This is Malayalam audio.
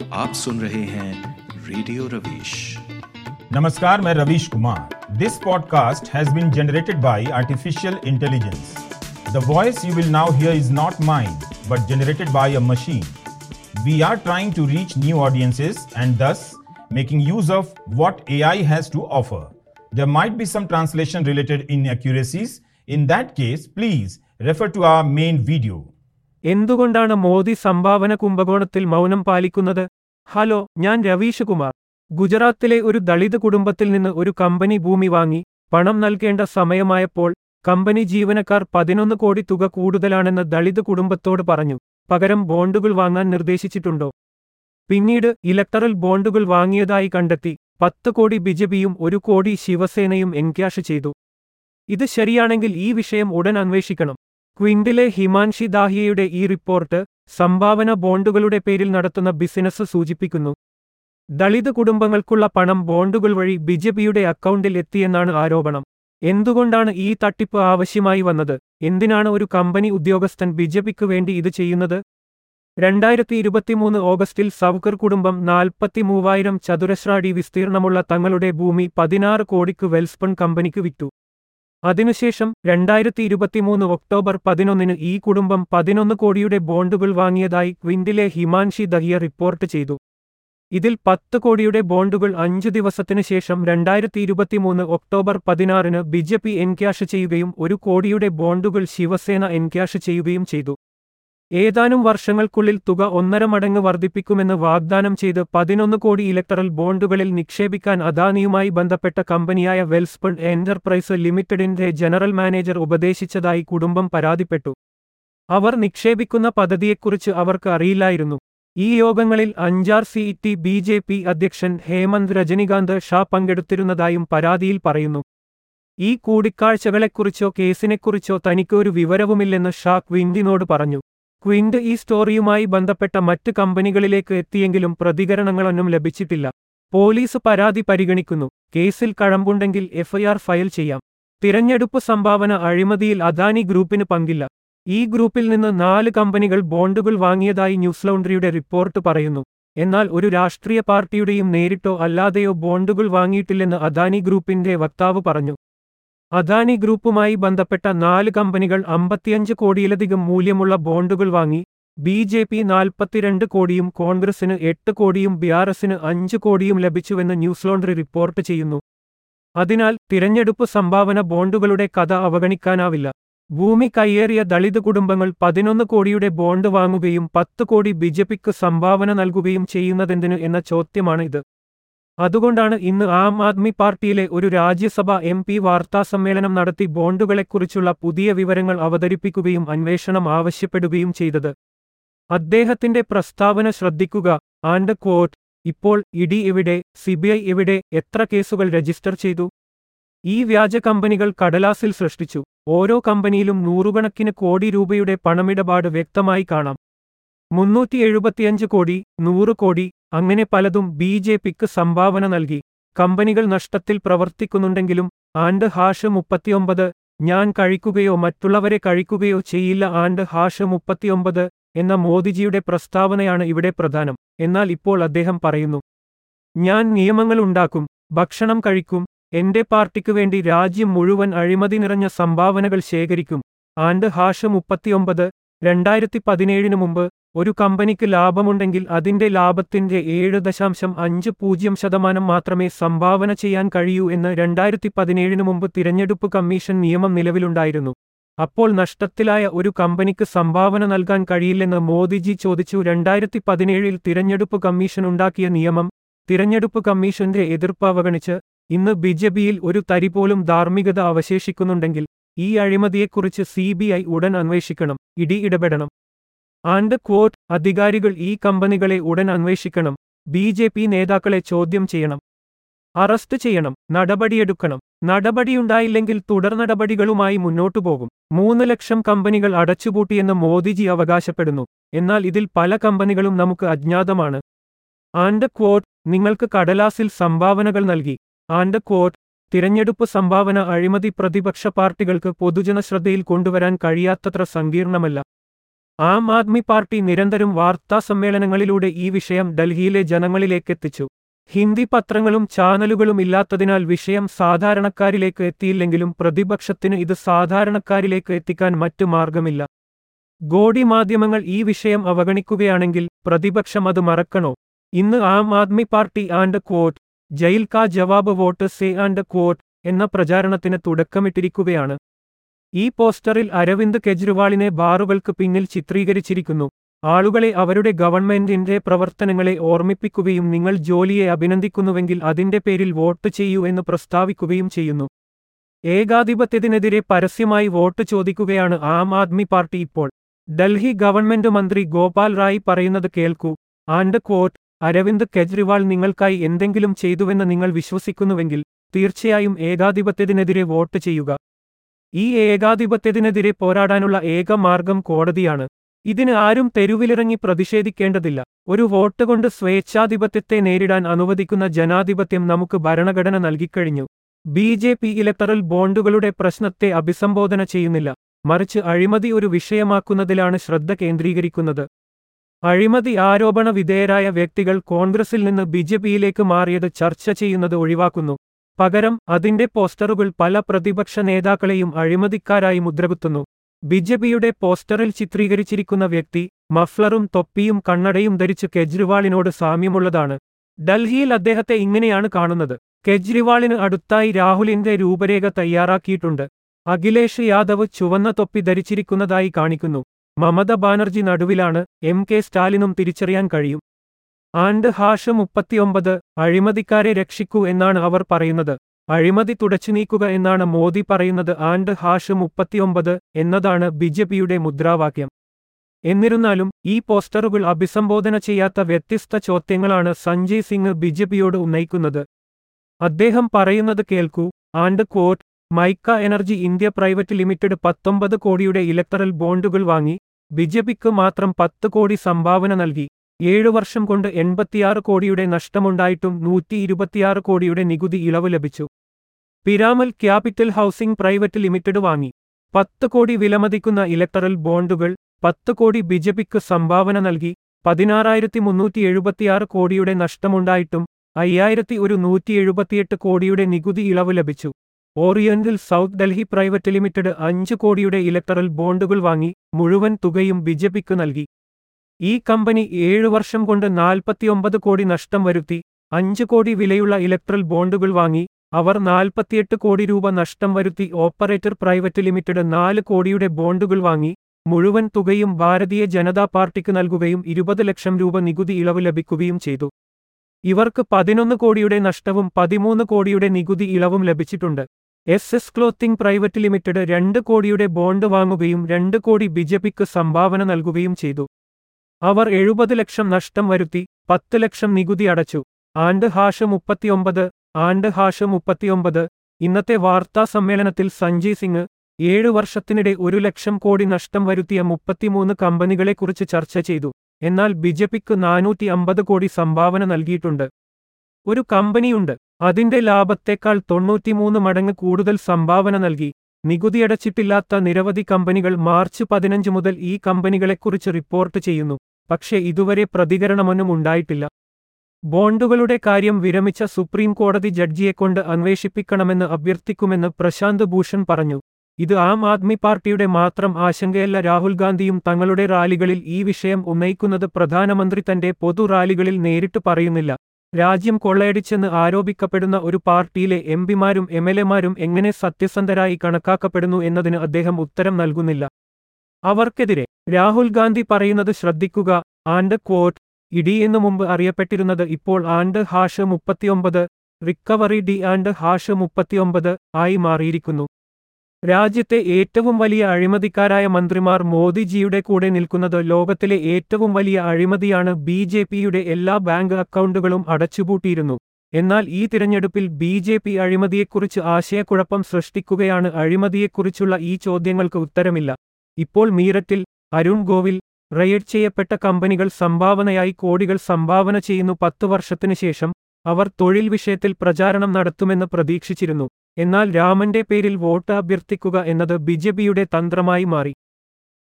आप सुन रहे हैं रेडियो रवीश नमस्कार मैं Ravish Kumar this podcast has been generated by artificial intelligence the voice you will now hear is not mine but generated by a machine we are trying to reach new audiences and thus making use of what AI has to offer. There might be some translation related inaccuracies. In that case, please refer to our main video. എന്തുകൊണ്ടാണ് മോദി സംഭാവന കുംഭകോണത്തിൽ മൗനം പാലിക്കുന്നത് ഹലോ ഞാൻ രവീഷ് കുമാർ ഗുജറാത്തിലെ ഒരു ദളിത് കുടുംബത്തിൽ നിന്ന് ഒരു കമ്പനി ഭൂമി വാങ്ങി പണം നൽകേണ്ട സമയമായപ്പോൾ കമ്പനി ജീവനക്കാർ പതിനൊന്ന് കോടി തുക കൂടുതലാണെന്ന് ദളിത് കുടുംബത്തോട് പറഞ്ഞു പകരം ബോണ്ടുകൾ വാങ്ങാൻ നിർദ്ദേശിച്ചിട്ടുണ്ടോ പിന്നീട് ഇലക്ടറൽ ബോണ്ടുകൾ വാങ്ങിയതായി കണ്ടെത്തി പത്ത് കോടി ബിജെപിയും ഒരു കോടി ശിവസേനയും എൻക്യാഷ് ചെയ്തു ഇത് ശരിയാണെങ്കിൽ ഈ വിഷയം ഉടൻ അന്വേഷിക്കണം ക്വിൻഡിലെ ഹിമാൻഷി ദാഹിയയുടെ ഈ റിപ്പോർട്ട് സംഭാവന ബോണ്ടുകളുടെ പേരിൽ നടത്തുന്ന ബിസിനസ് സൂചിപ്പിക്കുന്നു ദളിത് കുടുംബങ്ങൾക്കുള്ള പണം ബോണ്ടുകൾ വഴി ബിജെപിയുടെ അക്കൗണ്ടിൽ എത്തിയെന്നാണ് ആരോപണം എന്തുകൊണ്ടാണ് ഈ തട്ടിപ്പ് ആവശ്യമായി വന്നത് എന്തിനാണ് ഒരു കമ്പനി ഉദ്യോഗസ്ഥൻ ബിജെപിക്ക് വേണ്ടി ഇത് ചെയ്യുന്നത് രണ്ടായിരത്തി ഇരുപത്തിമൂന്ന് ഓഗസ്റ്റിൽ സൗക്കർ കുടുംബം നാൽപ്പത്തി മൂവായിരം ചതുരശ്രാടി വിസ്തീർണമുള്ള തങ്ങളുടെ ഭൂമി പതിനാറ് കോടിക്ക് വെൽസ്പൺ കമ്പനിക്ക് വിറ്റു അതിനുശേഷം രണ്ടായിരത്തി ഇരുപത്തിമൂന്ന് ഒക്ടോബർ പതിനൊന്നിന് ഈ കുടുംബം പതിനൊന്ന് കോടിയുടെ ബോണ്ടുകൾ വാങ്ങിയതായി ക്വിൻഡിലെ ഹിമാൻഷി ദഹിയ റിപ്പോർട്ട് ചെയ്തു ഇതിൽ പത്ത് കോടിയുടെ ബോണ്ടുകൾ അഞ്ചു ദിവസത്തിനു ശേഷം രണ്ടായിരത്തി ഇരുപത്തിമൂന്ന് ഒക്ടോബർ പതിനാറിന് ബിജെപി എൻക്യാഷ് ചെയ്യുകയും ഒരു കോടിയുടെ ബോണ്ടുകൾ ശിവസേന എൻക്യാഷ് ചെയ്യുകയും ചെയ്തു ഏതാനും വർഷങ്ങൾക്കുള്ളിൽ തുക ഒന്നര മടങ്ങ് വർദ്ധിപ്പിക്കുമെന്ന് വാഗ്ദാനം ചെയ്ത് പതിനൊന്ന് കോടി ഇലക്ടറൽ ബോണ്ടുകളിൽ നിക്ഷേപിക്കാൻ അദാനിയുമായി ബന്ധപ്പെട്ട കമ്പനിയായ വെൽസ്പൺ എന്റർപ്രൈസ് ലിമിറ്റഡിന്റെ ജനറൽ മാനേജർ ഉപദേശിച്ചതായി കുടുംബം പരാതിപ്പെട്ടു അവർ നിക്ഷേപിക്കുന്ന പദ്ധതിയെക്കുറിച്ച് അവർക്ക് അറിയില്ലായിരുന്നു ഈ യോഗങ്ങളിൽ Anjar city B J P അധ്യക്ഷൻ ഹേമന്ത് രജനികാന്ത് ഷാ പങ്കെടുത്തിരുന്നതായും പരാതിയിൽ പറയുന്നു ഈ കൂടിക്കാഴ്ചകളെക്കുറിച്ചോ കേസിനെക്കുറിച്ചോ തനിക്ക് ഒരു വിവരവുമില്ലെന്ന് ഷാ ക്വിൻഡിനോട് പറഞ്ഞു ക്വിൻഡ് ഈ സ്റ്റോറിയുമായി ബന്ധപ്പെട്ട മറ്റ് കമ്പനികളിലേക്ക് എത്തിയെങ്കിലും പ്രതികരണങ്ങളൊന്നും ലഭിച്ചിട്ടില്ല പോലീസ് പരാതി പരിഗണിക്കുന്നു കേസിൽ കഴമ്പുണ്ടെങ്കിൽ എഫ്ഐആർ ഫയൽ ചെയ്യാം തിരഞ്ഞെടുപ്പ് സംഭാവന അഴിമതിയിൽ അദാനി ഗ്രൂപ്പിന് പങ്കില്ല ഈ ഗ്രൂപ്പിൽ നിന്ന് നാല് കമ്പനികൾ ബോണ്ടുകൾ വാങ്ങിയതായി ന്യൂസ് ലൗണ്ടറിയുടെ റിപ്പോർട്ട് പറയുന്നു എന്നാൽ ഒരു രാഷ്ട്രീയ പാർട്ടിയുടെയും നേരിട്ടോ അല്ലാതെയോ ബോണ്ടുകൾ വാങ്ങിയിട്ടില്ലെന്ന് അദാനി ഗ്രൂപ്പിന്റെ വക്താവ് പറഞ്ഞു അദാനി ഗ്രൂപ്പുമായി ബന്ധപ്പെട്ട നാല് കമ്പനികൾ അമ്പത്തിയഞ്ച് കോടിയിലധികം മൂല്യമുള്ള ബോണ്ടുകൾ വാങ്ങി ബി ജെ പി നാൽപ്പത്തിരണ്ട് കോടിയും കോൺഗ്രസിന് എട്ട് കോടിയും ബിആർഎസിന് അഞ്ച് കോടിയും ലഭിച്ചുവെന്ന് ന്യൂസ് ലോണ്ടറി റിപ്പോർട്ട് ചെയ്യുന്നു അതിനാൽ തിരഞ്ഞെടുപ്പ് സംഭാവന ബോണ്ടുകളുടെ കഥ അവഗണിക്കാനാവില്ല ഭൂമി കയ്യേറിയ ദളിത് കുടുംബങ്ങൾ പതിനൊന്ന് കോടിയുടെ ബോണ്ട് വാങ്ങുകയും പത്ത് കോടി ബിജെപിക്ക് സംഭാവന നൽകുകയും ചെയ്യുന്നതെന്തിന് എന്ന ചോദ്യമാണ് ഇത് അതുകൊണ്ടാണ് ഇന്ന് ആം ആദ്മി പാർട്ടിയിലെ ഒരു രാജ്യസഭ എം പി വാർത്താസമ്മേളനം നടത്തി ബോണ്ടുകളെക്കുറിച്ചുള്ള പുതിയ വിവരങ്ങൾ അവതരിപ്പിക്കുകയും അന്വേഷണം ആവശ്യപ്പെടുകയും ചെയ്തത് അദ്ദേഹത്തിന്റെ പ്രസ്താവന ശ്രദ്ധിക്കുക ആൻഡ് ക്വോട്ട് ഇപ്പോൾ ഇഡി എവിടെ സിബിഐ എവിടെ എത്ര കേസുകൾ രജിസ്റ്റർ ചെയ്തു ഈ വ്യാജ കമ്പനികൾ കടലാസിൽ സൃഷ്ടിച്ചു ഓരോ കമ്പനിയിലും നൂറുകണക്കിന് കോടി രൂപയുടെ പണമിടപാട് വ്യക്തമായി കാണാം മുന്നൂറ്റി എഴുപത്തിയഞ്ച് കോടി നൂറ് കോടി അങ്ങനെ പലതും ബി ജെ പിക്ക് സംഭാവന നൽകി കമ്പനികൾ നഷ്ടത്തിൽ പ്രവർത്തിക്കുന്നുണ്ടെങ്കിലും ആൻഡ് ഹാഷ് മുപ്പത്തിയൊമ്പത് ഞാൻ കഴിക്കുകയോ മറ്റുള്ളവരെ കഴിക്കുകയോ ചെയ്യില്ല ആൻഡ് ഹാഷ് മുപ്പത്തിയൊമ്പത് എന്ന മോദിജിയുടെ പ്രസ്താവനയാണ് ഇവിടെ പ്രധാനം എന്നാൽ ഇപ്പോൾ അദ്ദേഹം പറയുന്നു ഞാൻ നിയമങ്ങൾ ഉണ്ടാക്കും ഭക്ഷണം കഴിക്കും എന്റെ പാർട്ടിക്കു വേണ്ടി രാജ്യം മുഴുവൻ അഴിമതി നിറഞ്ഞ സംഭാവനകൾ ശേഖരിക്കും ആൻഡ് ഹാഷ് മുപ്പത്തിയൊമ്പത് രണ്ടായിരത്തി പതിനേഴിന് മുമ്പ് ഒരു കമ്പനിക്ക് ലാഭമുണ്ടെങ്കിൽ അതിന്റെ ലാഭത്തിന്റെ ഏഴ് ദശാംശം അഞ്ച് പൂജ്യം ശതമാനം മാത്രമേ സംഭാവന ചെയ്യാൻ കഴിയൂ എന്ന് രണ്ടായിരത്തി പതിനേഴിന് മുമ്പ് തിരഞ്ഞെടുപ്പ് കമ്മീഷൻ നിയമം നിലവിലുണ്ടായിരുന്നു അപ്പോൾ നഷ്ടത്തിലായ ഒരു കമ്പനിക്ക് സംഭാവന നൽകാൻ കഴിയില്ലെന്ന് മോദിജി ചോദിച്ചു രണ്ടായിരത്തി പതിനേഴിൽ തിരഞ്ഞെടുപ്പ് കമ്മീഷൻ ഉണ്ടാക്കിയ നിയമം തിരഞ്ഞെടുപ്പ് കമ്മീഷന്റെ എതിർപ്പ് അവഗണിച്ച് ഇന്ന് ബിജെപിയിൽ ഒരു തരി പോലും ധാർമ്മികത അവശേഷിക്കുന്നുണ്ടെങ്കിൽ ഈ അഴിമതിയെക്കുറിച്ച് സി ബി ഐ ഉടൻ അന്വേഷിക്കണം ഇടി ഇടപെടണം ആൻഡ് ക്വോട്ട് അധികാരികൾ ഈ കമ്പനികളെ ഉടൻ അന്വേഷിക്കണം ബി ജെ പി നേതാക്കളെ ചോദ്യം ചെയ്യണം അറസ്റ്റ് ചെയ്യണം നടപടിയെടുക്കണം നടപടിയുണ്ടായില്ലെങ്കിൽ തുടർ നടപടികളുമായി മുന്നോട്ടു പോകും മൂന്ന് ലക്ഷം കമ്പനികൾ അടച്ചുപൂട്ടിയെന്ന് മോദിജി അവകാശപ്പെടുന്നു എന്നാൽ ഇതിൽ പല കമ്പനികളും നമുക്ക് അജ്ഞാതമാണ് ആൻഡ് ക്വോട്ട് നിങ്ങൾക്ക് കടലാസിൽ സംഭാവനകൾ നൽകി ആൻഡ് ക്വോട്ട് തിരഞ്ഞെടുപ്പ് സംഭാവന അഴിമതി പ്രതിപക്ഷ പാർട്ടികൾക്ക് പൊതുജനശ്രദ്ധയിൽ കൊണ്ടുവരാൻ കഴിയാത്തത്ര സങ്കീർണമല്ല ആം ആദ്മി പാർട്ടി നിരന്തരം വാർത്താ സമ്മേളനങ്ങളിലൂടെ ഈ വിഷയം ഡൽഹിയിലെ ജനങ്ങളിലേക്കെത്തിച്ചു ഹിന്ദി പത്രങ്ങളും ചാനലുകളും ഇല്ലാത്തതിനാൽ വിഷയം സാധാരണക്കാരിലേക്ക് എത്തിയില്ലെങ്കിലും പ്രതിപക്ഷത്തിന് ഇത് സാധാരണക്കാരിലേക്ക് എത്തിക്കാൻ മറ്റു മാർഗമില്ല ഗോഡി മാധ്യമങ്ങൾ ഈ വിഷയം അവഗണിക്കുകയാണെങ്കിൽ പ്രതിപക്ഷം അത് മറക്കണോ ഇന്ന് Aam Aadmi party end quote jail കാ ജവാബ് വോട്ട് സേ ആൻഡ് ക്വോട്ട് എന്ന പ്രചാരണത്തിന് തുടക്കമിട്ടിരിക്കുകയാണ് ഈ പോസ്റ്ററിൽ അരവിന്ദ് കെജ്രിവാളിനെ ബാറുകൾക്ക് പിന്നിൽ ചിത്രീകരിച്ചിരിക്കുന്നു ആളുകളെ അവരുടെ ഗവൺമെന്റിന്റെ പ്രവർത്തനങ്ങളെ ഓർമ്മിപ്പിക്കുകയും നിങ്ങൾ ജോലിയെ അഭിനന്ദിക്കുന്നുവെങ്കിൽ അതിന്റെ പേരിൽ വോട്ട് ചെയ്യൂ എന്ന് പ്രസ്താവിക്കുകയും ചെയ്യുന്നു ഏകാധിപത്യത്തിനെതിരെ പരസ്യമായി വോട്ട് ചോദിക്കുകയാണ് ആം ആദ്മി പാർട്ടി ഇപ്പോൾ ഡൽഹി ഗവൺമെന്റ് മന്ത്രി ഗോപാൽ റായ് പറയുന്നത് കേൾക്കൂ ആൻഡ് ക്വോട്ട് അരവിന്ദ് കെജ്രിവാൾ നിങ്ങൾക്കായി എന്തെങ്കിലും ചെയ്തുവെന്ന് നിങ്ങൾ വിശ്വസിക്കുന്നുവെങ്കിൽ തീർച്ചയായും ഏകാധിപത്യത്തിനെതിരെ വോട്ട് ചെയ്യുക ഈ ഏകാധിപത്യത്തിനെതിരെ പോരാടാനുള്ള ഏക മാർഗം കോടതിയാണ് ഇതിന് ആരും തെരുവിലിറങ്ങി പ്രതിഷേധിക്കേണ്ടതില്ല ഒരു വോട്ട് കൊണ്ട് സ്വേച്ഛാധിപത്യത്തെ നേരിടാൻ അനുവദിക്കുന്ന ജനാധിപത്യം നമുക്ക് ഭരണഘടന നൽകിക്കഴിഞ്ഞു ബി ജെ പി ഇലക്ടറൽ ബോണ്ടുകളുടെ പ്രശ്നത്തെ അഭിസംബോധന ചെയ്യുന്നില്ല മറിച്ച് അഴിമതി ഒരു വിഷയമാക്കുന്നതിലാണ് ശ്രദ്ധ കേന്ദ്രീകരിക്കുന്നത് അഴിമതി ആരോപണ വിധേയരായ വ്യക്തികൾ കോൺഗ്രസിൽ നിന്ന് ബിജെപിയിലേക്ക് മാറിയത് ചർച്ച ചെയ്യുന്നത് ഒഴിവാക്കുന്നു പകരം അതിന്റെ പോസ്റ്ററുകൾ പല പ്രതിപക്ഷ നേതാക്കളെയും അഴിമതിക്കാരായി മുദ്രകുത്തുന്നു ബിജെപിയുടെ പോസ്റ്ററിൽ ചിത്രീകരിച്ചിരിക്കുന്ന വ്യക്തി മഫ്ലറും തൊപ്പിയും കണ്ണടയും ധരിച്ച് കെജ്രിവാളിനോട് സാമ്യമുള്ളതാണ് ഡൽഹിയിൽ അദ്ദേഹത്തെ ഇങ്ങനെയാണ് കാണുന്നത് കെജ്രിവാളിന് അടുത്തായി രാഹുലിന്റെ രൂപരേഖ തയ്യാറാക്കിയിട്ടുണ്ട് അഖിലേഷ് യാദവ് ചുവന്ന തൊപ്പി ധരിച്ചിരിക്കുന്നതായി കാണിക്കുന്നു മമത ബാനർജി നടുവിലാണ് എം കെ സ്റ്റാലിനും തിരിച്ചറിയാൻ കഴിയും ആൻഡ് ഹാഷ് മുപ്പത്തിയൊമ്പത് അഴിമതിക്കാരെ രക്ഷിക്കൂ എന്നാണ് അവർ പറയുന്നത് അഴിമതി തുടച്ചു നീക്കുക എന്നാണ് മോദി പറയുന്നത് ആൻഡ് ഹാഷ് മുപ്പത്തിയൊമ്പത് എന്നതാണ് ബിജെപിയുടെ മുദ്രാവാക്യം എന്നിരുന്നാലും ഈ പോസ്റ്ററുകൾ അഭിസംബോധന ചെയ്യാത്ത വ്യത്യസ്ത ചോദ്യങ്ങളാണ് സഞ്ജയ് സിംഗ് ബിജെപിയോട് ഉന്നയിക്കുന്നത് അദ്ദേഹം പറയുന്നത് കേൾക്കൂ ആൻഡ് ക്വോട്ട് മൈക്ക എനർജി ഇന്ത്യ പ്രൈവറ്റ് ലിമിറ്റഡ് പത്തൊമ്പത് കോടിയുടെ ഇലക്ടറൽ ബോണ്ടുകൾ വാങ്ങി ബിജെപിക്ക് മാത്രം പത്ത് കോടി സംഭാവന നൽകി ഏഴു വർഷം കൊണ്ട് എൺപത്തിയാറ് കോടിയുടെ നഷ്ടമുണ്ടായിട്ടും നൂറ്റി ഇരുപത്തിയാറ് കോടിയുടെ നികുതി ഇളവ് ലഭിച്ചു Piramal capital housing private limited വാങ്ങി പത്ത് കോടി വിലമതിക്കുന്ന ഇലക്ടറൽ ബോണ്ടുകൾ പത്ത് കോടി ബിജെപിക്ക് സംഭാവന നൽകി പതിനാറായിരത്തി മുന്നൂറ്റി എഴുപത്തിയാറ് കോടിയുടെ നഷ്ടമുണ്ടായിട്ടും അയ്യായിരത്തി ഒരു നൂറ്റി എഴുപത്തിയെട്ട് കോടിയുടെ നികുതി ഇളവ് ലഭിച്ചു oriental south Delhi private limited അഞ്ച് കോടിയുടെ ഇലക്ടറൽ ബോണ്ടുകൾ വാങ്ങി മുഴുവൻ തുകയും ബിജെപിക്ക് നൽകി ഈ കമ്പനി ഏഴു വർഷം കൊണ്ട് നാൽപ്പത്തിയൊമ്പത് കോടി നഷ്ടം വരുത്തി അഞ്ച് കോടി വിലയുള്ള ഇലക്ട്രൽ ബോണ്ടുകൾ വാങ്ങി അവർ നാൽപ്പത്തിയെട്ട് കോടി രൂപ നഷ്ടം വരുത്തി ഓപ്പറേറ്റർ പ്രൈവറ്റ് ലിമിറ്റഡ് നാല് കോടിയുടെ ബോണ്ടുകൾ വാങ്ങി മുഴുവൻ തുകയും ഭാരതീയ ജനതാ പാർട്ടിക്ക് നൽകുകയും ഇരുപത് ലക്ഷം രൂപ നികുതി ഇളവ് ലഭിക്കുകയും ചെയ്തു ഇവർക്ക് പതിനൊന്ന് കോടിയുടെ നഷ്ടവും പതിമൂന്ന് കോടിയുടെ നികുതി ഇളവും ലഭിച്ചിട്ടുണ്ട് S S clothing private limited രണ്ട് കോടിയുടെ ബോണ്ട് വാങ്ങുകയും രണ്ട് കോടി ബിജെപിക്ക് സംഭാവന നൽകുകയും ചെയ്തു അവർ എഴുപത് ലക്ഷം നഷ്ടം വരുത്തി പത്ത് ലക്ഷം നികുതി അടച്ചു ആണ്ട് ഹാഷ് മുപ്പത്തിയൊമ്പത് ആണ്ട് ഹാഷ് മുപ്പത്തിയൊമ്പത് ഇന്നത്തെ വാർത്താ സമ്മേളനത്തിൽ സഞ്ജയ് സിംഗ് ഏഴു വർഷത്തിനിടെ ഒരു ലക്ഷം കോടി നഷ്ടം വരുത്തിയ മുപ്പത്തിമൂന്ന് കമ്പനികളെക്കുറിച്ച് ചർച്ച ചെയ്തു എന്നാൽ ബിജെപിക്ക് നാനൂറ്റി അമ്പത് കോടി സംഭാവന നൽകിയിട്ടുണ്ട് ഒരു കമ്പനിയുണ്ട് അതിന്റെ ലാഭത്തേക്കാൾ തൊണ്ണൂറ്റിമൂന്ന് മടങ്ങ് കൂടുതൽ സംഭാവന നൽകി നികുതിയടച്ചിട്ടില്ലാത്ത നിരവധി കമ്പനികൾ മാർച്ച് പതിനഞ്ച് മുതൽ ഈ കമ്പനികളെക്കുറിച്ച് റിപ്പോർട്ട് ചെയ്യുന്നു പക്ഷേ ഇതുവരെ പ്രതികരണമൊന്നും ഉണ്ടായിട്ടില്ല ബോണ്ടുകളുടെ കാര്യം വിരമിച്ച സുപ്രീം കോടതി ജഡ്ജിയെക്കൊണ്ട് അന്വേഷിപ്പിക്കണമെന്ന് അഭ്യർത്ഥിക്കുമെന്ന് പ്രശാന്ത് ഭൂഷൺ പറഞ്ഞു ഇത് ആം ആദ്മി പാർട്ടിയുടെ മാത്രം ആശങ്കയല്ല രാഹുൽ ഗാന്ധിയും തങ്ങളുടെ റാലികളിൽ ഈ വിഷയം ഉന്നയിക്കുന്നത് പ്രധാനമന്ത്രി തന്റെ പൊതു റാലികളിൽ നേരിട്ട് പറയുന്നില്ല രാജ്യം കൊള്ളയടിച്ചെന്ന് ആരോപിക്കപ്പെടുന്ന ഒരു പാർട്ടിയിലെ എംപിമാരും എംഎൽഎമാരും എങ്ങനെ സത്യസന്ധരായി കണക്കാക്കപ്പെടുന്നു എന്നതിന് അദ്ദേഹം ഉത്തരം നൽകുന്നില്ല അവർക്കെതിരെ രാഹുൽ ഗാന്ധി പറയുന്നത് ശ്രദ്ധിക്കുക ആൻഡ് ക്വോട്ട് ഇഡി എന്നു മുമ്പ് അറിയപ്പെട്ടിരുന്നത് ഇപ്പോൾ ആൻഡ് ഹാഷ് മുപ്പത്തിയൊമ്പത് റിക്കവറി ഡി ആൻഡ് ഹാഷ് മുപ്പത്തിയൊമ്പത് ആയി മാറിയിരിക്കുന്നു രാജ്യത്തെ ഏറ്റവും വലിയ അഴിമതിക്കാരായ മന്ത്രിമാർ മോദിജിയുടെ കൂടെ നിൽക്കുന്നത് ലോകത്തിലെ ഏറ്റവും വലിയ അഴിമതിയാണ് ബി ജെ പിയുടെ എല്ലാ ബാങ്ക് അക്കൗണ്ടുകളും അടച്ചുപൂട്ടിയിരുന്നു എന്നാൽ ഈ തിരഞ്ഞെടുപ്പിൽ ബി ജെ പി അഴിമതിയെക്കുറിച്ച് ആശയക്കുഴപ്പം സൃഷ്ടിക്കുകയാണ് അഴിമതിയെക്കുറിച്ചുള്ള ഈ ചോദ്യങ്ങൾക്ക് ഉത്തരമില്ല ഇപ്പോൾ മീററ്റിൽ അരുൺ ഗോവിൽ റെയ്ഡ് ചെയ്യപ്പെട്ട കമ്പനികൾ സംഭാവനയായി കോടികൾ സംഭാവന ചെയ്യുന്നു പത്തു വർഷത്തിനു ശേഷം അവർ തൊഴിൽ വിഷയത്തിൽ പ്രചാരണം നടത്തുമെന്ന് പ്രതീക്ഷിച്ചിരുന്നു എന്നാൽ രാമന്റെ പേരിൽ വോട്ട് അഭ്യർത്ഥിക്കുക എന്നത് ബിജെപിയുടെ തന്ത്രമായി മാറി